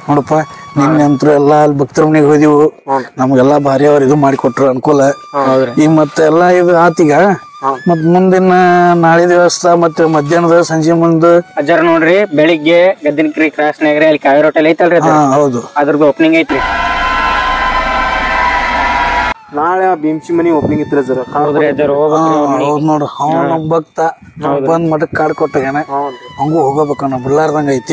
ನೋಡಪ್ಪ ನಿನ್ನೆ ಅಂತೂ ಎಲ್ಲ ಅಲ್ಲಿ ಭಕ್ತರ ಮನೆಗೆ ಹೋದಿವು ನಮ್ಗೆಲ್ಲ ಭಾರಿ ಅವ್ರು ಇದು ಮಾಡಿಕೊಟ್ರು ಅನುಕೂಲ ಹೌದ್ರಿ ಈಗ ಮತ್ತೆ ಎಲ್ಲ ಇದು ಆತೀಗ ಮತ್ ಮುಂದಿನ ನಾಳೆ ದಿವಸ ಮತ್ತೆ ಮಧ್ಯಾಹ್ನದ ಸಂಜೆ ಮುಂದೆ ಅಜ್ಜಾರ ನೋಡ್ರಿ ಬೆಳಿಗ್ಗೆ ಗದ್ದಿನಕ್ರಿ ಕ್ರಾಸ್ ನಾಗ್ರಿ ಅಲ್ಲಿ ಕಾವೇರಿ ಹೋಟೆಲ್ ಐತಲ್ರಿ ಅದು ಹಾ ಹೌದು ಅದ್ರದ್ದು ಓಪನಿಂಗ್ ಐತ್ರಿ ನಾಳೆ ಭೀಮ್ಸಿ ಮನಿ ಓಪನಿಂಗ್ ಇತ್ತು ಸರ್ ಹೌದ್ರಿ ಅಜ್ಜಾರ ಹೋಗ್ಬೇಕ್ರಿ ಹೌದು ನೋಡು ಅವ್ನು ನಮ್ಮ ಭಕ್ತ ಬಂದ್ ಮಠಕ್ಕೆ ಕಾಡ್ ಕೊಟ್ಟಾಗೇನ ಹಂಗೂ ಹೋಗಬೇಕು ನಾವು ಬಿಡ್ಲಾರ್ದಂಗ ಐತಿ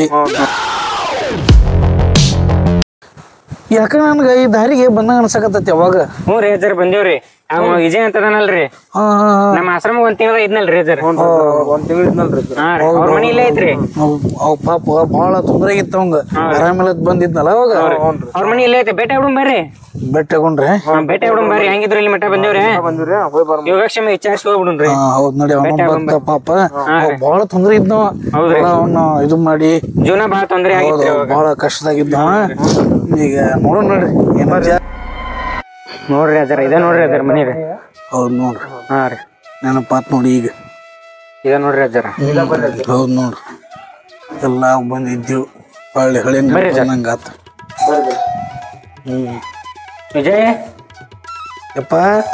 ಯಾಕ ನನ್ಗ ಈ ದಾರಿಗೆ ಬಂದಂಗ ಅನ್ಸಕತ್ತೈತಿ ಅವಾಗ ಹ್ಞೂ ರೀ ಅಜ್ಜಾರ ಬಂದೇವ್ರಿ ಅವ ವಿಜಯ್ ಅಂತದನಲ್ರಿ ಹಾ ಹಾ ಹಾ ನಮ್ಮ ಆಶ್ರಮ ಒಂದ್ ತಿಂಗಳ ಇದ್ನಲ್ರಿ ಅಜ್ಜಾರ ಒಂದ್ ತಿಂಗಳು ಇದ್ನಲ್ರಿ ಹಾ ರೀ ಅವ್ರ ಮನಿ ಇಲ್ಲೇ ಐತ್ರಿ ಅವ್- ಅವ್ ಪಾಪ ಬಹಳ ತೊಂದ್ರೆ ಆಗಿತ್ತು ಅವಂಗ ಆರಾಮಿಲ್ಲದ್ ಬಂದಿದ್ನಲ್ಲ ಅವಾಗ ಅವ್ರ ಮನಿ ಇಲ್ಲೇ ಐತೆ ಬೇಟೆ ಬಿಡಮ್ ಬರ್ರಿ ಬೆಟ್ಟ ತಗೊಂಡ್ರೆ ಹಾ, ಬೇಟೆ ಬಿಡಮ್ ಬರ್ರಿ ಹೆಂಗಿದ್ರು ಇಲ್ಲಿ ಮಠ ಬಂದೇವ್ರಿ ಬಂದಿವ್ರಿ ಹೋಗಿ ಬರ ಯೋಗಕ್ಷೇಮ ವಿಚಾರಿಸಿ ಹೋಗ್ಬಿಡುನ್ರಿ ಹಾ ಹೌದ್ ನೋಡಿ ಅವನ ಭಕ್ತ ಪಾಪ ಅವ್ ಬಹಳ ತೊಂದ್ರೆ ಇದ್ನವ ಹೌದ್ರಿ. ಅವನು ಇದು ಮಾಡಿ ಜೀವನ ಬಾಳ ತೊಂದ್ರೆ ಆಗಿತ್ರಿ ಹೌದು ಅವಾಗ ಬಹಳ ಕಷ್ಟದಾಗಿದ್ದವ ಈಗ ನೋಡೋಣ ನೋಡ್ರಿ ಏನ್ ಜಾ- ನೋಡ್ರಿ ಅಜ್ಜಾರ ಇದ ನೋಡ್ರಿ ಅಜ್ಜಾರ ಮನಿ ರೀ ಹೌದ್ ನೋಡ್ರಿ ಹಾ ರೀ ನೆನಪಾತ್ ನೋಡಿ ಈಗ ಇದ ನೋಡ್ರಿ ಅಜ್ಜಾರ ಹೌದ್ ನೋಡ್ರಿ ಎಲ್ಲ ಬಂದಿದ್ದೀವಿ ಹಳ್ಳಿ ಹಳಿ ಬರ್ರಿ ಸರ್. ನಂಗಾತ ಹ್ಮ್ ವಿಜಯ್ ಯಪ್ಪ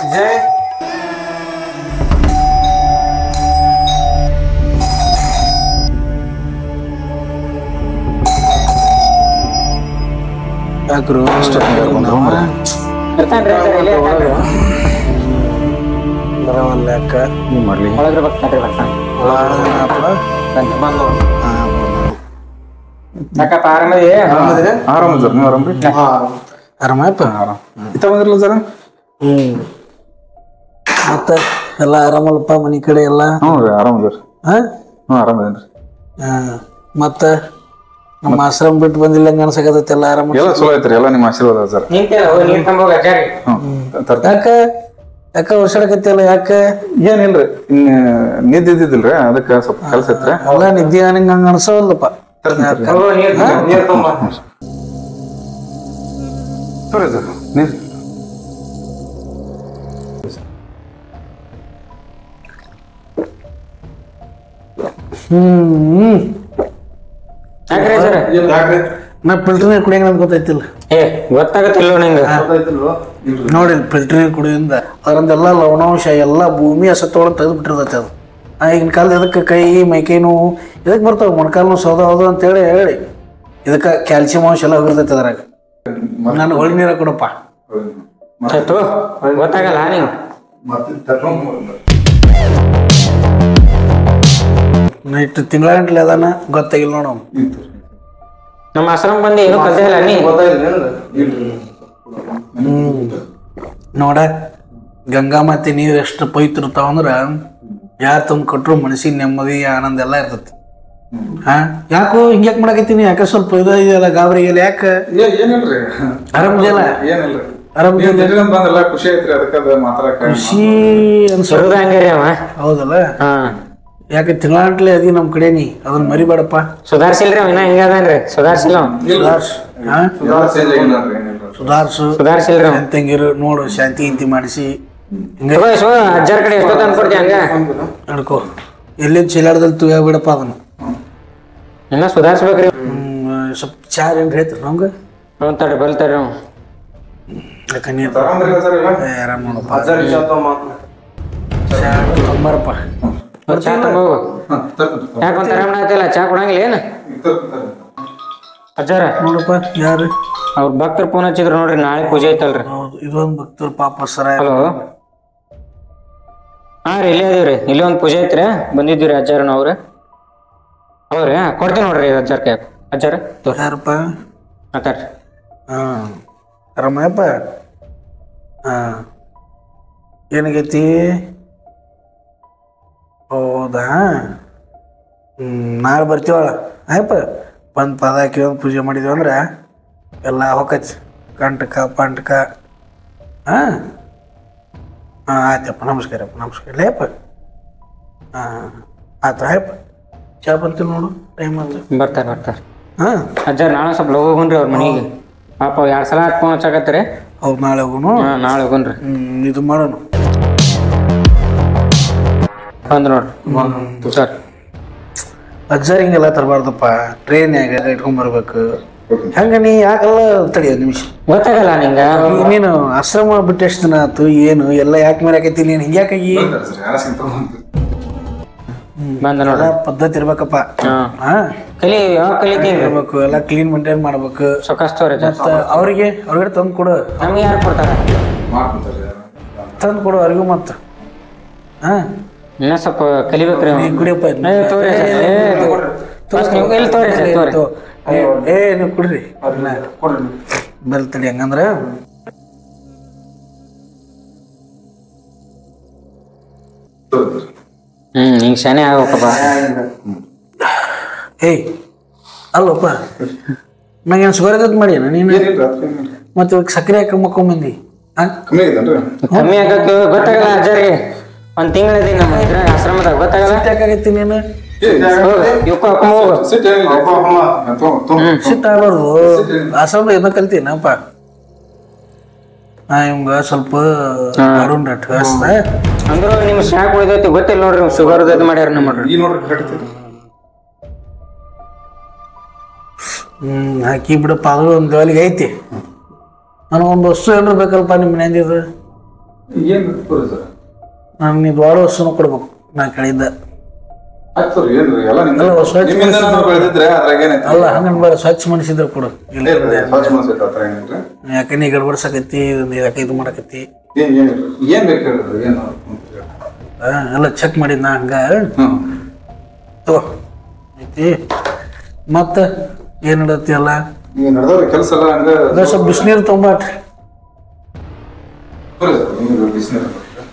ಯಾಕ್ರು ಇರ್ತಾನ್ರಿ ಅಜ್ಜಾರ ಇಲ್ಲೇ ಇರ್ತಾನ್ರಿ. ಬರವಲ್ಲ ಯಾಕ ಒಳಗ್ರಿ ಬರ್ತಾನ್ರಿ ಬರ್ತಾನ ಯಾಕಪ್ಪ ಆರಾಮದಿ ಆರಾಮ ಸರ್ ನೀವು ಆರಾಮ್ರಿ ಆರಾಮಪ್ಪ ಇತ್ತ ಬಂದಿರಲ್ಲ ಸರ್ ಹ್ಮ್ ಮತ್ತ ಎಲ್ಲ ಆರಾಮಲ್ಲಪ್ಪ ಮನಿ ಕಡೆ ಎಲ್ಲ ಹ್ಞೂ ರೀ ಆರಾಮ ಸರ್ ಹಾ ಹ್ಞೂ ಆರಾಮದೇನ್ರಿ ಹಾ, ಮತ್ತ ನಮ್ಮ ಆಶ್ರಮ ಬಿಟ್ಟು ಬಂದಿಲ್ಲ ಹಂಗ ಅನ್ಸಕತ್ತೈತಿ ಎಲ್ಲ ಆರಾಮ ಎಲ್ಲ ಚಲೋ ಐತ್ರಿ ಎಲ್ಲ ನಿಮ್ಮ ಆಶೀರ್ವಾದ ಸರ್ ನಿಂತೇಳ ಹೋಗಿ ನೀರ್ ತಂಬೋಗ ಅಜ್ಜಾರಿ ಹ್ಞೂ ತರ್ತೀನಿ ಯಾಕ ಯಾಕ ಹೊಸಾಡಕತ್ತಿಯಲ್ಲ ಯಾಕ ಏನಿಲ್ರಿ ಇನ್ನ ನಿದ್ದೆ ಇದ್ದಿದ್ದಿಲ್ರಿ ಅದಕ್ಕೆ ಸ್ವಲ್ಪ ಕೆಲಸ ಇತ್ರಿ ಎಲ್ಲ ನಿದ್ದೆ ಹಂಗ ಹಂಗ ಅನ್ಸವಲ್ಲಪ್ಪ ತರ್ತೀನಿ ಹೋಗು ನೀರ್ ನೀರ್ ತುಂಬ ಸರಿ ಸರ್ ನೀರು ಹ್ಮ್ ಯಾಕ್ರಿ ಅಜ್ಜಾರ ನಾ ಫಿಲ್ಟರ್ ನೀರು ಕುಡಿಯಂಗ ನಮ್ಗೆ ಗೊತ್ತೈತಿಲ್ಲ ಏ ಗೊತ್ತಾಗತ್ತಿಲ್ಲ ನಿಂಗ ನೋಡಿ ಫಿಲ್ಟರ್ ನೀರು ಕುಡಿಯೋದ್ರಿಂದ ಅದರಂದೆಲ್ಲ ಲವಣಾಂಶ ಎಲ್ಲ ಭೂಮಿ ಸತ್ತೊಳಗೆ ತೆಗೆದು ಬಿಟ್ಟಿರ್ತೈತೆ ಅದು ಆ, ಈಗಿನ ಕಾಲದ ಇದಕ್ಕೆ ಕೈ ಮೈಕೈ ನೋವು ಇದಕ್ಕೆ ಬರ್ತಾವೆ ಮೊಣಕಾಲು ನೋವು ಸೌದ ಹೌದು ಅಂತೇಳಿ ಹೇಳಿ ಇದಕ್ಕೆ ಕ್ಯಾಲ್ಸಿಯಂ ಅಂಶ ಎಲ್ಲ ಹೋಗಿರ್ತೈತೆ ಅದ್ರಾಗ ನಾನು ಹೊಳಿ ನೀರ ಕೊಡಪ್ಪ ಆಯ್ತು ಗೊತ್ತಾಗಲ್ಲ ನೀವು ನೈಟ್ ತಿಂಗಳ ಗಂಟ್ಲೆ ಅದಾನ ಗೊತ್ತಾಗಿಲ್ಲ ನೋಡು ನಮ್ಮ ಆಶ್ರಮ ಬಂದು ಏನು ಕಲ್ತೇ ಇಲ್ಲ ನೀ ನೋಡ ಗಂಗಾ ಮಾತೆ ನೀರು ಎಷ್ಟು ಪವಿತ್ರ ಇರ್ತಾವಂದ್ರ ಯಾರು ತಂದು ಕೊಟ್ರು ಮನಸ್ಸಿಗೆ ನೆಮ್ಮದಿ ಆನಂದ ಎಲ್ಲ ಇರ್ತೈತಿ ಹಾ ಯಾಕೋ ಹಿಂಗ್ಯಾಕ್ ಮಾಡಕತ್ತೀನಿ ಯಾಕೆ ಸ್ವಲ್ಪ ಇದು ಇದೆಯಲ್ಲ ಗಾಬರಿ ಇಲ್ಲ ಯಾಕೆ ಏನಿಲ್ರಿ ಆರಾಮಿದೆಯಲ್ಲ ಏನಿಲ್ರಿ ಆರಾಮಿದೆಯಲ್ಲ ನೀವು ದಿನ ಬಂದಲ್ಲ ಖುಷಿ ಐತ್ರಿ ಅದಕ್ಕೆ ಅದು ಮಾತಾಡಕ ಖುಷಿ ಅನ್ಸ ಸುರದ ಹಂಗಾರಿ ಅವ ಹೌದಲ್ಲ ಹಾ ಯಾಕೆ ತಿಂಗಳಾಂಟ್ಲೆ ಅದಿ ನಮ್ಮ ಕಡೆ ನೀ ಅದನ್ನ ಮರಿಬೇಡಪ್ಪ ಸುಧಾರ್ಸಿಲ್ರಿ ಅವ ಇನ್ನ ಹಿಂಗದಾನ್ರಿ ಸುಧಾರ್ಸಿಲ್ಲ ಅವ. ಸುಧಾರ್ಸು ಹಾ ಚೇಂಜ್ ಆಗಿಲ್ಲ ಏನಿಲ್ರಿ ಸುಧಾರ್ಸು ಸುಧಾರ್ಸಿಲ್ರಿ ಅವ. ತಂಗಿರು ನೋಡು ಶಾಂತಿ ಇಂತಿ ಮಾಡಿಸಿ ಹಿಂಗೆ ತಗೋ ಯಶೋ, ಅಜ್ಜಾರ್ ಕಡೆ ಎಷ್ಟೋ ತಂದು ಕೊಡ್ತಿ ಹಂಗ ನಡ್ಕೋ ಎಲ್ಲಿಂದ ಚಿಲಾಡ್ದಲ್ಲಿ ತುಗ ಬಿಡಪ್ಪ ಅದನ್ನು ಇನ್ನ ಸುಧಾರ್ಸ್ಬೇಕ್ರಿ ಹ್ಮ್, ಸ್ವಲ್ಪ ಚಾರ್ ಏನ್ರಿ ಹೇಳ್ತೀರಿ ನಮ್ಗೆ ಅಂತಾಡ್ರಿ ಬಲ್ತಾಡ್ರಿ ಅವ ಯಾಕೆ ನೀರು ಆರಾಮ್ರಿ ಸರ್ ಎಲ್ಲ ಏ, ಆರಾಮ್ ನೋಡಪ್ಪ ಮಾತು ಚಾ ತೊಂಬರಪ್ಪ ಚಾ ತಗೋಗು ಹಾಂ ತರ್ತೀನಿ ಯಾಕೊಂತ ಆರಾಮ ಆಯ್ತಲ್ಲ ಚಾ ಕೊಡಂಗಿಲ್ಲ ಏನು ತರ್ತೀನಿ ಅಜ್ಜಾರ ನೋಡಪ್ಪ ಯಾರು ಅವ್ರ ಭಕ್ತರು ಫೋನ್ ಹಚ್ಚಿದ್ರು ನೋಡ್ರಿ ನಾಳೆ ಪೂಜೆ ಐತಲ್ರಿ ಹೌದು ಇದೊಂದು ಭಕ್ತರು ಪಾಪ ಸರ ಹಲೋ ಹಾ ರೀ ಇಲ್ಲೇ ಅದೀವ್ರಿ ಇಲ್ಲಿ ಒಂದು ಪೂಜೆ ಐತ್ರಿ ಬಂದಿದ್ದೀವಿ ಅಜ್ಜಾರ ಅವ್ರು ಹೌದ್ರಿ ಹಾ ಕೊಡ್ತೀನಿ ನೋಡ್ರಿ ಅಜ್ಜಾರ್ ಕೈ ಅಜ್ಜಾರ ಯಾರಪ್ಪ ಮಾತಾಡ್ರಿ ಹಾಂ ಆರಾಮಯ್ಯಪ್ಪ ಹಾಂ ಏನಾಗೈತಿ ಹೌದಾ ಹ್ಞೂ ನಾಳೆ ಬರ್ತೀವಳ ಆಯಪ್ಪ ಬಂದು ಪದ ಹಾಕಿ ಒಂದು ಪೂಜೆ ಮಾಡಿದ್ವಿ ಅಂದ್ರೆ ಎಲ್ಲ ಹೊಕ್ಕಚ್ಚಿ ಕಂಟಕ ಪಂಟಕ ಹಾಂ ಹಾಂ ಆಯ್ತಪ್ಪ ನಮಸ್ಕಾರಪ್ಪ ನಮಸ್ಕಾರ ಲೇಪ್ಪ ಹಾಂ ಆಯ್ತು ಆಯಪ್ಪ ಚಾ ಬರ್ತೀವಿ ನೋಡು ಟೈಮ್ ಆಯ್ತು ಬರ್ತಾರ ಬರ್ತಾರ ಹಾಂ ಅಜ್ಜಾರ ನಾಳೆ ಸ್ವಲ್ಪ ಲಗು ಹೋಗುನ್ರಿ ಅವ್ರ ಮನೆಗೆ ಪಾಪ ಎರಡ್ ಸಲ ಫೋನ್ ಹಚ್ಚಾಕತ್ರಿ ಅವ್ರು ನಾಳೆ ಹೋಗುನು ಹಾ ನಾಳೆ ಹೋಗುನ್ರಿ ಹ್ಮ್, ಇದು ಮಾಡೋಣ ಬಂದ್ ನೋಡ್ರಿ ಸರ್ ಅಜ್ಜಾರ್ ಹಿಂಗೆಲ್ಲ ತರಬಾರ್ದಪ್ಪ ಟ್ರೈನ್ಯಾಗ ಇಟ್ಕೊಂಡ್ ಬರ್ಬೇಕು ಹಂಗ ನೀ ಯಾಕಲ್ಲ ತಡಿ ಒಂದ್ ನಿಮಿಷ ಗೊತ್ತಾಗಲ್ಲ ನಿಂಗ ಈಗ ನೀನು ಆಶ್ರಮ ಬಿಟ್ಟು ಎಷ್ಟು ದಿನ ಆತು ಏನು ಎಲ್ಲ ಯಾಕೆ ಮೇಲಾಕೈತಿ ನೀನು ಹಿಂಗ್ಯಾಕಾಗಿ ಬಂದ ನೋಡ್ರಿ ಎಲ್ಲ ಪದ್ಧತಿ ಇರ್ಬೇಕಪ್ಪ ಹಾ ಹಾ ಕಲಿ ಯಾವಾಗ ಕಲಿತೀನಿ ಇರ್ಬೇಕು ಎಲ್ಲ ಕ್ಲೀನ್ ಮೇಂಟೈನ್ ಮಾಡ್ಬೇಕು ಸೊಕಾಸ್ತವ್ರಿ ಮತ್ತ ಅವ್ರಿಗೆ ಅವ್ರಿಗೆ ತಂದು ಕೊಡು ನಮ್ಗೆ ಯಾರು ಕೊಡ್ತಾರ ತಂದು ಕೊಡು ಅವ್ರಿಗೂ ಮತ್ತ ಹಾ ಇನ್ನ ಸ್ವಲ್ಪ ಕಲಿಬೇಕ್ರಿ ನೀ ಕುಡಿಯಪ್ಪ ಇದ್ನ. ಏ, ತೋರಿ ಸರ್. ಏ, ಫಸ್ಟ್ ನೀವು ಇಲ್ಲಿ ತೋರಿ ಸರ್, ತೋರಿ. ತೋ. ಏ, ಏ ನೀವು ಕುಡ್ರಿ ಬೆಲ್ ತಡಿ ಹಂಗಂದ್ರ ಹ್ಮ್ ಹಿಂಗ್ ಶಾನೆ ಆಗ್ಬೇಕಪ್ಪ ಏಯ್ ಅಲ್ಲಪ್ಪ ನಂಗೇನು ಶುಗರ್ ಇದ್ದದ್ ಮಾಡಿ ನೀನು ಮತ್ತೆ ಇವಾಗ ಸಕ್ಕರೆ ಹಾಕಿ ಮಕ್ಕೊಂಬಂದಿ ಹಾ ಕಮ್ಮಿ ಆಗಿದನ್ರಿ ಕಮ್ಮಿ ಆಗಕ್ಕೆ ಗೊತ್ತಾಗಲ್ಲ ಅಜ್ಜಾರಿ ಒಂದ್ ತಿಂಗಳಿದೀನಿ ನಮ್ಮ ಇದ್ರಾಗ ಆಶ್ರಮದಾಗ ಗೊತ್ತಾಗಲ್ಲ ಯಾಕಾಗೈತಿ ನೀನು ಹೋಗು, ಇವಕ್ಕೂ ಹಾಕೊಂಡ್ ಹೋಗು ಸಿಟ್ ಏನಿಲ್ಲ ಸಿಟ್ಟು ಆಗ್ಬಾರ್ದು ಆಸಾಮ ಏನೋ ಕಲ್ತೀನಪ್ಪ ಹಾ ಇವಂಗ ಸ್ವಲ್ಪ ಅರುಣ್ ರಟ್ ಹಸ್ತ ಅಂದ್ರ ನಿಮ್ ಶಾಕ್ ಉಳಿದೈತಿ ಗೊತ್ತಿಲ್ಲ ನೋಡ್ರಿ ಶುಗರ್ ಇದು ಮಾಡ್ಯಾರ ನಮ್ಮ ಈ ನೋಡ್ರಿ ಕರೆಕ್ಟ್ ಹ್ಮ್ ಹಾಕಿ ಬಿಡಪ್ಪ ಅದು ಒಂದು ಲೆವೆಲ್ಗೆ ಐತಿ ನನಗೊಂದು ವಸ್ತು ಏನಾರು ಬೇಕಲ್ಪ ನಿಮ್ಮ ಮನೆಯಂದಿದ್ದು ಏನ್ ಬಿಟ್ಕೊರಿ ಸರ್ ನಾನು ನೀವು ದೊಡ್ಡ ವಸ್ತುನು ಕೊಡ್ಬೇಕು ನಾ ಕೇಳಿದ್ದ ಆಯ್ತು ಸರ್ ಏನ್ರಿ ಎಲ್ಲ ನಿಮ್ದು ಅಲ್ಲ, ಸ್ವಚ್ಛ ನಿಮ್ಮಿಂದ ನಾವು ಬೆಳೆದಿದ್ರೆ ಅದ್ರಾಗ ಏನೈತಿ ಅಲ್ಲ ಹಂಗನ್ ಬೇಡ ಸ್ವಚ್ಛ ಮನಸ್ಸಿದ್ರೆ ಕೊಡು ಇಲ್ಲ ಸ್ವಚ್ಛ ಮನಸ್ಸೈತೆ ಹತ್ರ ಏನಿಲ್ರಿ ಯಾಕೆ ನೀ ಗಡ್ಬಡ್ಸಕತ್ತಿ ಇದನ್ನ ಯಾಕೆ ಇದು ಮಾಡಕತ್ತಿ ಏನ್ ಏನಿಲ್ರಿ ಏನ್ ಬೇಕು ಹೇಳಿದ್ರಿ ಏನು ಆ, ಎಲ್ಲ ಚೆಕ್ ಮಾಡಿದ್ ನಾ ಹಂಗ ಹ್ಮ್ ತಗೋ ಐತಿ ಮತ್ತೆ ಏನು ನಡತ್ತಿ ಎಲ್ಲ ಈಗ ನಡೆದವ್ರಿ ಕೆಲಸ ಎಲ್ಲ ಹಂಗ ಅದೇ ಸ್ವಲ್ಪ ಬಿಸಿನೀರು ತೊಂಬಾಟ್ರಿ ಬರ್ರಿ ಸರ್ ನಿಮ್ಗೆ ಬಿಸಿನೀರು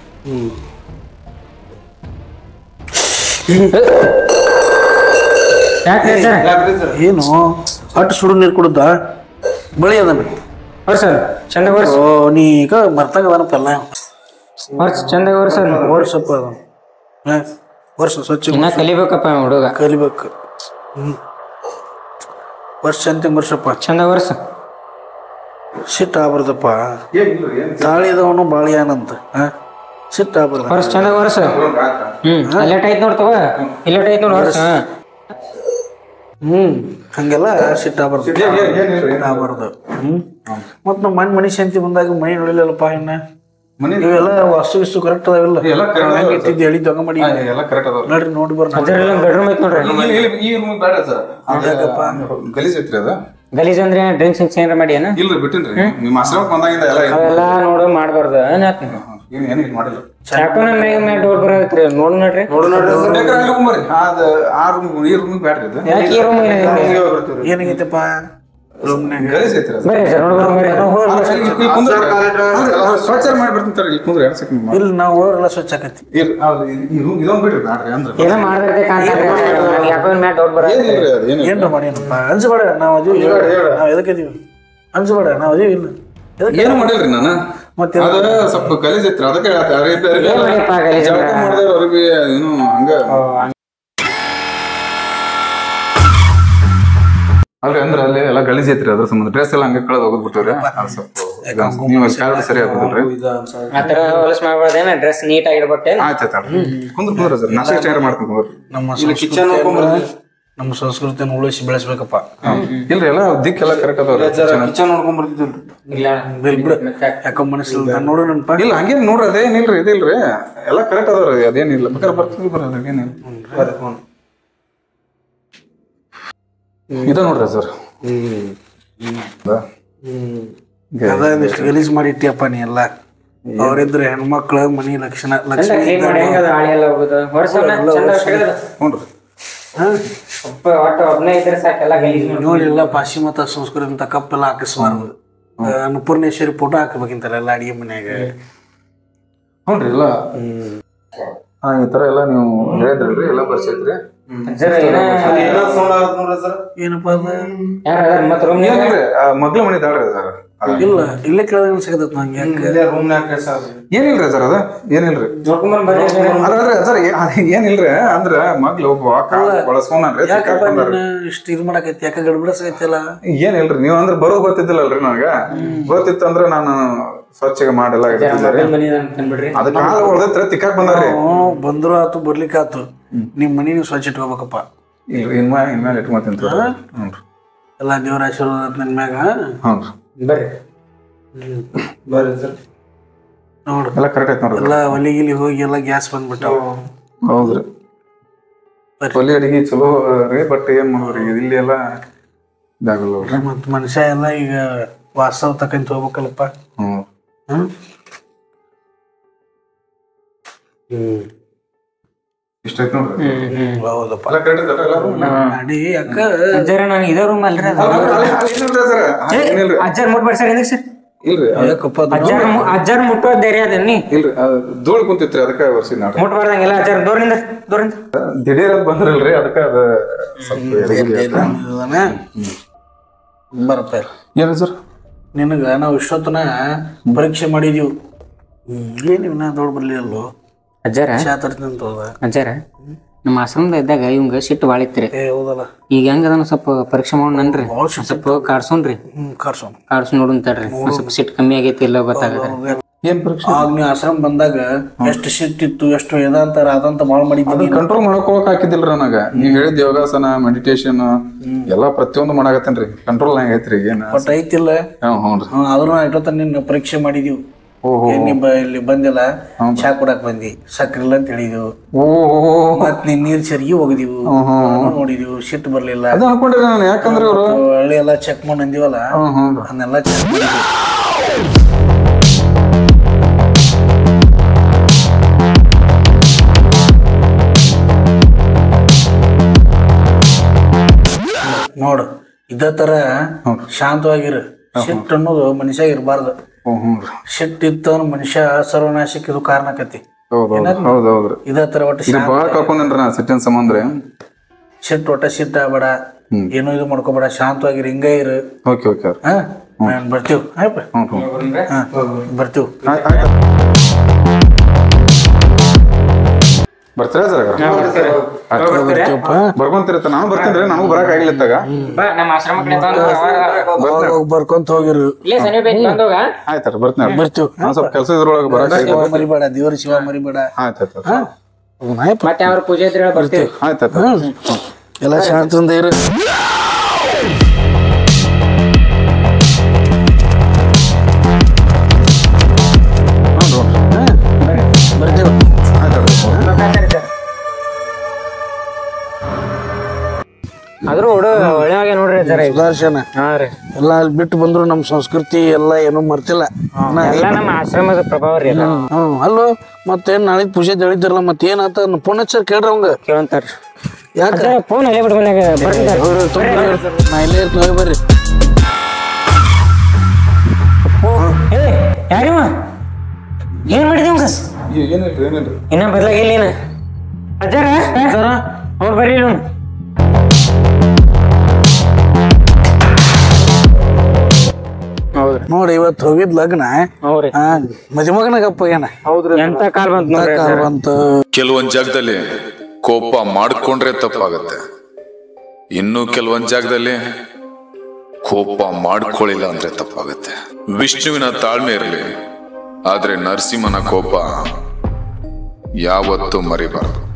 ಯಾಕೆ ಸರ್ ಯಾಕ್ರಿ ಸರ್ ಏನು ಅಟ್ಟು ಸುಡು ನೀರು ಕುಡ್ದ ಬಳಿ ಅದನ್ನ ವರ್ಷ ಚಂದ ವರ್ಷ ಓ ನೀ ಈಗ ಮರ್ತಂಗದನಪ್ಪ ಎಲ್ಲ ವರ್ಷ ಚಂದ ವರ್ಷ ವರ್ಷಪ್ಪ ಅದು ಹಾ ವರ್ಷ ಸ್ವಚ್ಛ ಇನ್ನ ಕಲಿಬೇಕಪ್ಪ ಇವ ಹುಡುಗ ಕಲಿಬೇಕು ಹ್ಮ್ ವರ್ಷ ಅಂತ ವರ್ಷಪ್ಪ ಚಂದ ವರ್ಷ ಸಿಟ್ಟು ಆಗ್ಬಾರ್ದಪ್ಪ ಏನಿಲ್ರಿ ಏನ್ ತಾಳಿದವನು ಬಾಳಿಯಾನಂತ ಹಾ ಸಿಟ್ಟು ಆಗ್ಬಾರ್ದ ವರ್ಷ ಚಂದ ವರ್ಷ ಹ್ಮ್ ಇಲ್ಲೇಟ್ ಐತ್ ನೋಡ್ ತಗೋ ಇಲ್ಲೇಟ್ ಐತ್ ನೋಡ್ ವರ್ಷ ಹಾ. ಹ್ಮ್ ಹಂಗೆಲ್ಲ ಸಿಟ್ಟು ಆಗ್ಬಾರ್ದು ಏನಿಲ್ರಿ ಆಗ್ಬಾರ್ದು ಹ್ಮ್ ಮತ್ ನಮ್ಮ ಮನೆ ಮನೆ ಶಾಂತಿ ಬಂದಾಗ ಮನೆ ನೋಡಿಲ್ಲಪ್ಪ ಇನ್ನ ಮನೆ ಇವೆಲ್ಲ ವಾಸ್ತು ವಿಸ್ತು ಕರೆಕ್ಟ್ ಅದಾವಿಲ್ಲ ಎಲ್ಲ correct ಅದಾವ ಹೆಂಗ್ ಇಟ್ಟಿದ್ದು ಹೇಳಿ ತಗೊಂಡ್ ಮಾಡಿ ಎಲ್ಲ ಕರೆಕ್ಟ್ ಅದಾವ್ರಿ ನೋಡ್ರಿ ನೋಡಿ ಬರ್ನ ಅದ್ರಲ್ಲಿ ಬೆಡ್ರೂಮ್ ಐತ್ ನೋಡ್ರಿ ಇಲ್ಲಿ- ಇಲ್ಲಿ- ಈ ರೂಮ್ ಬೇಡ ಸರ್ ಗಲೀಜ್ ಐತ್ರಿ ಅದ ಗಲೀಜ್ ಅಂದ್ರೆ ಡ್ರಿಂಕ್ಸ್ ಗಿಂಕ್ಸ್ ಏನಾರ ಮಾಡಿ ಏನ ಇಲ್ರಿ ಬಿಟ್ಟಿನ್ರಿ ನಿಮ್ಮ ಆಶ್ರಮಕ್ಕೆ ಬಂದಾಗಿಂದ ಎಲ್ಲ ಏನ್- ಅವೆಲ್ಲ ನೋಡು ಮಾಡ್ಬಾರ್ದು ಏನ್ ಯಾಕೆ ಏನ್ ಏನು ಇದು ಮಾಡಿಲ್ಲ ಯಾಕೋ ನಮ್ಮ ಮ್ಯಾಗ ಮ್ಯಾಗ ಡೋರ್ ಬರತ್ರಿ ನೋಡು ನೋಡ್ರಿ ಬೇಕಾದ್ರೆ ಅಲ್ಲಿ room ಬರ್ರಿ ಅದ ಆ ರೂಮ್ ಈ ರೂಮ್ ಬ್ಯಾಡ್ರಿ ಇದು ಯಾಕೆ ಈ ರೂಮ್ ಏನಾಗೈತಿ ಏನಾಗೈತಪ್ಪ ರೂಮ್ನಾಗ ಗಲೀಜ್ ಐತ್ರಿ ಅದು ಬರ್ರಿ ಸರ್ ನೋಡ್ಬಾರ ಬರ್ರಿ ಇಲ್ಲಿ- ಇಲ್ಲಿ ಕುಂದ್ರಿ. ಅಲ್ರಿ, ಸ್ವಚ್ಛ ಮಾಡಿ ಬರ್ತೀನಿ ತಡ್ರಿ, ಇಲ್ಲಿ ಕುಂದ್ರಿ ಎರಡು ಸೆಕೆಂಡ್ ಇಲ್ಲಿ ನಾವು ಹೋಗ್ರೆಲ್ಲ ಸ್ವಚ್ಛ ಆಕತಿ ಇಲ್ಲ ಅದು ಈ- ಈ ರೂಮ್ ಇದೊಂದು ಬಿಡ್ರಿ ಬ್ಯಾಡ್ರಿ ಅಂದ್ರೆ ಏನೋ ಮಾಡ್ದೈತೆ ಕಾಣ್ತಾರೆ ಯಾಕೋ ಮ್ಯಾಗ ಡೋರ್ ಬರ ಏನಿಲ್ರಿ ಅದು ಏನಿಲ್ಲ ಏನ್ರ ಮಾಡೇನಪ್ಪ ಅನ್ಸಬೇಡ ನಾವು ಅದೀವಿ ನಾವು ಎದಕ್ಕಿದೀವಿ ಅನ್ಸಬೇಡ ನಾವು ಅದೀವಿ ಇಲ್ಲ ಎದಕ್ಕೆ ಏನು ಮಾಡಿಲ್ರಿ ನಾನು ಮತ್ತೆ ಅದ ಸ್ವಲ್ಪ ಗಲೀಜ್ ಐತ್ರಿ ಅದಕ್ಕೆ ಹೇಳ್ತೆ. ಅವ್ರಿಗೆ ಬೇರೆ- ಏನ್ ಮಾಡಿಯಪ್ಪ ಗಲೀಜ್ ಜಳಕ ಮಾಡಿದವ್ರು ಅವ್ರಿಗೆ ಏನು ಹಂಗ ಅಲ್ರಿ ಅಂದ್ರೆ ಅಲ್ಲಿ ಎಲ್ಲ ಗಲೀಜ್ ಐತ್ರಿ ಅದ್ರ ಸಂಬಂಧ ಡ್ರೆಸ್ ಎಲ್ಲ ಹಂಗೆ ಕಳೆದು ಹೋಗೋದ್ ಬಿಟ್ಟಿವ್ರಿ ಅದು ಸ್ವಲ್ಪ ನೀವು ಕಾರಣ ಸರಿ ಆಗೋದಿಲ್ರಿ ಆತರ ಹೊಲಸ್ ಮಾಡ್ಬಾರ್ದೇನ ಡ್ರೆಸ್ ನೀಟ್ ಆಗಿರ್ಬಟ್ಟೆ ಆಯ್ತು ಆಯ್ತು ಕುಂದ್ರ ಕುಂದ್ರ ಸರ್ ನಾಷ್ಟ ಚೇರ್ ಮಾಡ್ತೀನಿ ಕುಂದ್ರಿ ನಮ್ಮ ಸಂಸ್ಕೃತಿಯನ್ನ ನಮ್ಮ ಸಂಸ್ಕೃತಿಯನ್ನು ಉಳಿಸಿ ಬೆಳೆಸ್ಬೇಕಪ್ಪ ಇಲ್ರಿ ಎಲ್ಲ ದಿಕ್ಕೆಲ್ಲ ಕರೆಕ್ಟ್ ಅದಾವ್ರಿ ಕಿಚನ್ ನೋಡ್ಕೊಂಡ್ ಬರ್ತಿದ್ವಿ ಇಲ್ಲ ಬಿಲ್ ಬಿಡು ಯಾಕೋ ಮನಸ್ಸಿಲ್ಲ ನೋಡು ನನ್ಪ ಇಲ್ಲ ಹಂಗೇನ್ ನೋಡ್ರಿ ಅದೇನಿಲ್ರಿ ಇದಿಲ್ರಿ ಎಲ್ಲ ಕರೆಕ್ಟ್ ಅದಾವ್ರಿ ಅದೇನಿಲ್ಲ ಬೇಕಾದ್ರೆ ಬರ್ತೀವಿ ಬರ್ರಿ ಅದೇನಿಲ್ಲ ಇದ ನೋಡ್ರಿ ಸರ್ ಅದ ಇಷ್ಟು ಗಲೀಜ್ ಮಾಡಿ ಇಟ್ಟಿಯಪ್ಪ ನೀ ಎಲ್ಲ ಅವರಿದ್ರೆ ಹೆಣ್ಮಕ್ಳು ಮನಿ ಲಕ್ಷಣ ಲಕ್ಷ್ಮಿ ಕ್ಲೀನ್ ಮಾಡಿ ಹೆಂಗದ ಹಾಳಿ ಎಲ್ಲ ಹೋಗುದು ವರ್ಷ ಚಂದ ಹೇಳಿದ್ರು ನೋಡ್ರಿ ಹಾ? ಒಬ್ಬ ಒಟ್ಟು ಒಬ್ನೇ ಇದ್ರೆ ಸಾಕೆಲ್ಲ ಗಲೀಜ್ ಮಾಡಿ ನೋಡಿಲ್ಲ ಪಾಶ್ಚಿಮಾತ್ಯ ಸಂಸ್ಕೃತಿ ಅಂತ ಕಪ್ಪೆಲ್ಲ ಹಾಕಿಸ್ಬಾರ್ದು ಅನ್ನಪೂರ್ಣೇಶ್ವರಿ ಫೋಟೋ ಹಾಕ್ಬೇಕಿಂತಾರ ಎಲ್ಲ ಅಡಿಗೆ ಮನ್ಯಾಗ ನೋಡ್ರಿ ಎಲ್ಲ ಹಾ ಈ ತರ ಎಲ್ಲ ನೀವು ಹೇಳಿದ್ರಲ್ರಿ ಎಲ್ಲ ಬರ್ಸೈತ್ರಿ ಅಜ್ಜರ ಏನ ಸೌಂಡ್ ಆಗತ್ ನೋಡ್ರಿ ಸರ್ ಏನಪ್ಪ ಅದು ಯಾರ ಮತ್ ರೂಮ್ ಏನಿಲ್ರಿ ಮಗ್ಲ ಮನಿ ದಾಡ್ರಿ ಸರ್ ಇಲ್ಲ ಇಲ್ಲೇ ಕೇಳಿದಾಗ ಸಿಗತ್ತ ನಂಗೆ ಯಾಕೆ ಇಲ್ಲೇ ರೂಮ್ನಾಗ ಸರ್ ಏನಿಲ್ರಿ ಸರ್ ಅದ ಏನಿಲ್ರಿ ನೋಡ್ಕೊಂಡ್ ಬರ್ರಿ ಅದ್ರಿ ಸರ್ ಏನಿಲ್ರಿ ಅಂದ್ರ ಮಗ್ಲ ಒಬ್ಬ ಬಳಸ್ಕೊಂಡ್ರಿ ಯಾಕಪ್ಪ ನೀನು ಇಷ್ಟು ಇದು ಮಾಡಕೈತಿ ಯಾಕೆ ಗಡ್ಬಿಡಸಕೈತಿಲ್ಲ ಏನಿಲ್ರಿ ನೀವ್ ಅಂದ್ರ ಬರೋ ಗೊತ್ತಿದ್ದಿಲ್ಲಲ್ರಿ ನನಗ ಗೊತ್ತಿತ್ತು ಅಂದ್ರ ನಾನು ಸ್ವಚ್ಛಗೆ ಮಾಡೆಲ್ಲ ಇಡ್ತಿದ್ದೆ ಮನಿ ಅನ್ಕೊಂಡ್ಬಿಡ್ರಿ ಅದ ಕಾಲ ಹೊಡೆದ್ರೆ ತಿಕ್ಕಾಕ್ ಬಂದಾರ್ರಿ ಹ್ಞೂ ಬಂದ್ರು ಆತು ಬರ್ಲಿಕ್ಕೆ ಆತು ನಿಮ್ಮ ಮನಿ ನೀವು ಸ್ವಚ್ಛ ಇಟ್ಕೋಬೇಕಪ್ಪ ಇಲ್ರಿ ಇನ್ಮ ಇನ್ಮೇಲೆ ಇಟ್ಕೊಂತೀನಿ ಹ್ಞೂ ಎಲ್ಲ ದೇವ್ರ ಆಶೀರ್ವಾದ ಐತ್ ನಿನ್ ಮ್ಯಾಗ ಹ್ಞೂ ರೀ ಬರ್ರಿ ಬರ್ರಿ ಸರ್ ನೋಡು ಎಲ್ಲ ಕರೆಕ್ಟ್ ಐತೆ ನೋಡ್ರಿ ಎಲ್ಲ ಒಲಿ ಗಿಲಿ ಹೋಗಿ ಎಲ್ಲ ಗ್ಯಾಸ್ ಬಂದ್ಬಿಟ್ಟಾವ ಹೌದ್ರಿ ಬರ್ರಿ. ಒಲಿ ಅಡಿಗೆ ಚಲೋ ರೀ ಬಟ್ ಏನ್ ಮಾಡೋದ್ರಿ ಇಲ್ಲಿ ಎಲ್ಲ ಇದಾಗಲ್ಲ ನೋಡ್ರಿ ಮತ್ ಮನುಷ್ಯ ಎಲ್ಲ ಈಗ ವಾಸ್ತವ ತಕ್ಕಂತ ಹೋಗ್ಬೇಕಲ್ಲಪ್ಪ ಹ್ಞೂ ಹ್ಮ್ ಹ್ಮ್ ಇಷ್ಟ ಐತೆ ನೋಡ್ರಿ ಹೌದಪ್ಪ ಎಲ್ಲ ಕರೆಕ್ಟ್ ಐತೆ ಎಲ್ಲರೂ ಗಾಡಿ ಯಾಕ ಅಜ್ಜಾರ ನಾನು ಇದೇ ರೂಮ್ ಅಲ್ರಿ ಅದು ಅಜ್ಜಾರ್ ಮುಟ್ಬೇಡಿ ಸರ್ ಹಿಂದಕ್ಕೆ ಸರ್ ಇಲ್ರಿ ಯಾಕಪ್ಪ ಅದು? ಅಜ್ಜಾರ್ ಮು- ಅಜ್ಜಾರ್ ಮುಟ್ಟೋ ಧೈರ್ಯ ಅದನ್ನಿ ಇಲ್ರಿ ಅದು ಧೂಳ್ ಕುಂತಿತ್ರಿ ಅದಕ್ಕೆ ವರ್ಷಿ ನಾಡ್ರಿ ಮುಟ್ಬಾರ್ದಂಗೆಲ್ಲ ಅಜ್ಜಾರ್ ದೂರದಿಂದ ದೂರದಿಂದ ದಿಢೀರ್ ಅಂತ ಬಂದ್ರಲ್ರಿ ಅದಕ್ಕೆ ಅದು ಸ್ವಲ್ಪ ಎಡಗಿರಿ ಆಯ್ತು. ಇದನ್ನ ಬರಪ್ಪ ಏನ್ರಿ ಸರ್ ನಿನಗ ನಾವು ಇಷ್ಟೊತ್ತನ ಪರೀಕ್ಷೆ ಮಾಡಿದೀವಿ ಏನಿವ್ ನಾ ದೊಡ್ಡ ಬರ್ಲಿಲ್ಲೋ ಅಜ್ಜಾರ ಚಾತರ್ತಿ ಅಂತ ಹೋದ ಅಜ್ಜಾರ ನಮ್ಮ ಆಶ್ರಮದ ಇದ್ದಾಗ ಇವಂಗ ಸಿಟ್ಟು ಭಾಳ ಇತ್ರಿ ಏ ಹೌದಲ್ಲ ಈಗ ಹೆಂಗ ಅದನ್ನ ಸ್ವಲ್ಪ ಪರೀಕ್ಷೆ ಮಾಡೋಣ ನನ್ರಿ ಭಾಳ ಸಿಟ್ಟು ಸ್ವಲ್ಪ ಕಾಡ್ಸೋನ್ರಿ ಹ್ಮ್ ಕರ್ಸೋಣ ಕಾಡ್ಸ್ ನೋಡೋನ್ ತಡ್ರಿ ಒಂದ್ ಸ್ವಲ್ಪ ಸಿಟ್ಟು ಕಮ್ಮಿ ಆಗೈತಿ ಇಲ್ಲ ಗೊತ್ತಾಗದ ಏನ್ ಪರೀಕ್ಷೆ ಆಗ ನೀ ಆಶ್ರಮ ಬಂದಾಗ ಎಷ್ಟು ಸಿಟ್ಟಿತ್ತು ಎಷ್ಟು ವೇದಾಂತರ ಅದಂತ ಭಾಳ ಮಾಡಿದ್ದೀನಿ ಕಂಟ್ರೋಲ್ ಮಾಡ್ಕೊಳಕ್ ಹಾಕಿದಿಲ್ರಿ ನನಗ ನೀವ್ ಹೇಳಿದ ಯೋಗಾಸನ ಮೆಡಿಟೇಷನ್ ಎಲ್ಲಾ ಪ್ರತಿಯೊಂದು ಮಾಡಾಕತ್ತೇನ್ರಿ ಕಂಟ್ರೋಲ್ ಹೆಂಗ್ ಐತ್ರಿ ಏನ್ ಬಟ್ ಐತಿಲ್ಲ ಹ್ಞೂ ಹ್ಞೂ ಹ್ಮ್, ಆದ್ರೂ ಇಟ್ಟೊತ್ತ ನಿನ್ನ ಪರೀಕ್ಷೆ ಮಾಡಿದೀವಿ ಓಹೋ ಏನ್ ನೀ ಬ- ಇಲ್ಲಿ ಬಂದಿಲ್ಲ ಚಾ ಕುಡಕ್ ಬಂದಿ ಸಕ್ರೆ ಇಲ್ಲ ಅಂತ ಹೇಳಿದೀವು ಓಹೋ ಮತ್ ನೀನ್ ನೀರ್ ಸರಿಗೆ ಹೋಗಿದೀವು ನಾನು ನೋಡಿದೀವು ಸಿಟ್ಟು ಬರ್ಲಿಲ್ಲ ಅದ ಅನ್ಕೊಂಡ್ರಿ ನಾನು ಯಾಕಂದ್ರೆ ಇವ್ರು ಹಳ್ಳಿ ಎಲ್ಲ ಚೆಕ್ ಮಾಡಿ ಅಂದಿವಲ್ಲ ಹ್ಮ್ ಹ್ಞೂ ಅದನ್ನೆಲ್ಲ ಚೆಕ್ ಮಾಡಿದ್ವಿ ನೋಡು ಇದೇ ತರ ಶಾಂತವಾಗಿರು ಸಿಟ್ಟು ಅನ್ನೋದು ಮನುಷ್ಯ ಇರಬಾರ್ದು ಹ್ಞೂ ಹ್ಞೂ ರೀ ಸಿಟ್ಟು ಇತ್ತಂದ್ರ ಮನುಷ್ಯ ಸರ್ವನಾಶಕ್ಕೆ ಇದು ಕಾರಣಕತಿ ಹೌದು ಹೌದು ಹೌದು ಹೌದ್ರಿ ಇದೇ ತರ ಒಟ್ಟು ಇದು ಭಾಳ ಕಳ್ಕೊಂಡೇನ್ರಿ ನಾ ಸಿಟ್ಟಿನ ಸಂಬಂಧ ರೀ ಸಿಟ್ಟು ಒಟ್ಟ ಸಿಟ್ಟ ಆಗ್ಬೇಡ ಏನೂ ಇದು ಮಾಡ್ಕೋಬೇಡ ಶಾಂತವಾಗಿರು ಹಿಂಗ ಇರು ಓಕೆ ಓಕೆ ಹಾ ನಾನ್ ಬರ್ತೀವಿ ಆಯ್ಪ ಹ್ಞೂ ಹ್ಞೂ ಹಾ ಬರ್ತೀವಿ ಆಯ್ತು ಆಯ್ತು ಬರ್ತೀರಾ ಸರ್ ಬರ್ತೀವಪ್ಪ ಬರ್ಕೊಂತಿರತ್ತ ನಾನು ಬರ್ತೀನಿ ನಾನು ಬರಕ್ ಆಗಿಲ್ಲ ಇತ್ತಾಗ ಬಾ ನಮ್ಮ ಆಶ್ರಮ ಕಡೆ ಬಂದು ಅವಾಗ ಹೋಗಿ ಬರ್ಕೊಂತ ಹೋಗಿರು ಇಲ್ಲೇ ಸಮೀಪ ಐತಿ ಬಂದೋಗ ಆಯ್ತಾರ ಬರ್ತೀನಿ ಬರ್ತೀವಿ ನಾನು ಸ್ವಲ್ಪ ಕೆಲಸ ಇದ್ರೊಳಗೆ ಬರಕ್ ಆಗಿಲ್ಲ ಶಿವ ಮರಿಬೇಡ ದೇವ್ರ ಶಿವ ಮರಿಬೇಡ ಆಯ್ತು ಆಯ್ತು ಆಯ್ಪ ಮತ್ತೆ ಅವ್ರ ಪೂಜೆ ಇದ್ರೆ ಹೇಳಿ ಬರ್ತೀವಿ ಆಯ್ತು ಆಯ್ತು ಎಲ್ಲ ಶಾಂತದಿಂದ ಇರು ಹಾ, ಬರ್ತೀವಿ ಆದ್ರೂ ಹುಡು ಒಳ್ಳೆಯಾಗೆ ನೋಡ್ರಿ ಅಜ್ಜಾರ ಇದು. ಸುದರ್ಶನ ಹಾ ರೀ ಎಲ್ಲ ಅಲ್ಲಿ ಬಿಟ್ಟು ಬಂದ್ರು ನಮ್ಮ ಸಂಸ್ಕೃತಿ ಎಲ್ಲ ಏನೂ ಮರ್ತಿಲ್ಲ ಎಲ್ಲ ನಮ್ಮ ಆಶ್ರಮದ ಪ್ರಭಾವ ರೀ ಎಲ್ಲ ಹ್ಮ್ ಅಲ್ಲೋ ಮತ್ತೇನ್ ನಾಳೆ ಪೂಜೆ ತಿಳಿದಿರಲ್ಲ ಮತ್ತೇನಾತ ಪುನಶ್ಚರ್ ಕೇಳ್ರಿ ಅವಂಗ ಕೇಳಂತಾರ್ರಿ ಯಾಕ ಅಜ್ಜಾರ ಫೋನ್ ಅಲ್ಲೇ ಬಿಟ್ಟು ಬಂದಾಗ ಬರ್ತಾರೆ ಅವ್ರು ತೊಂದ್ರೆ ನಾ ಇಲ್ಲೇ ಇರ್ತೀನಿ ಹೋಗಿ ಬರ್ರಿ ಏ ಯಾರಿವ ಏನ್ ಮಾಡಿದೀವ ಏನಿಲ್ರಿ ಏನಿಲ್ರಿ ಇನ್ನ ಬದಲಾಗಿಲ್ಲ ಏನ ಅಜ್ಜಾರ ಅವ್ರು ಬರ್ರಿ ಇವ್ನು. ಹೌದ್ರಿ ನೋಡಿ ಇವತ್ತು ಹೋಗಿದ್ ಲಗ್ನ ಹೌದ್ರಿ ಆ ಮದುಮಗನಾಗಪ್ಪ ಏನ ಎಂತ ಕಾಲ್ ಬಂತ ನೋಡ್ರಿ ಅಜ್ಜಾರ. ಅಂತ ಕೆಲವೊಂದ್ ಜಾಗದಲ್ಲಿ ಕೋಪ ಮಾಡ್ಕೊಂಡ್ರೆ ತಪ್ಪಾಗತ್ತೆ ಇನ್ನು ಕೆಲವೊಂದ್ ಜಾಗದಲ್ಲಿ ಕೋಪ ಮಾಡ್ಕೊಳ್ಳಿಲ್ಲ ಅಂದ್ರೆ ತಪ್ಪಾಗತ್ತೆ ವಿಷ್ಣುವಿನ ತಾಳ್ಮೆ ಇರಲಿ ಆದ್ರೆ ನರಸಿಂಹನ ಕೋಪ ಯಾವತ್ತೂ ಮರಿಬಾರದು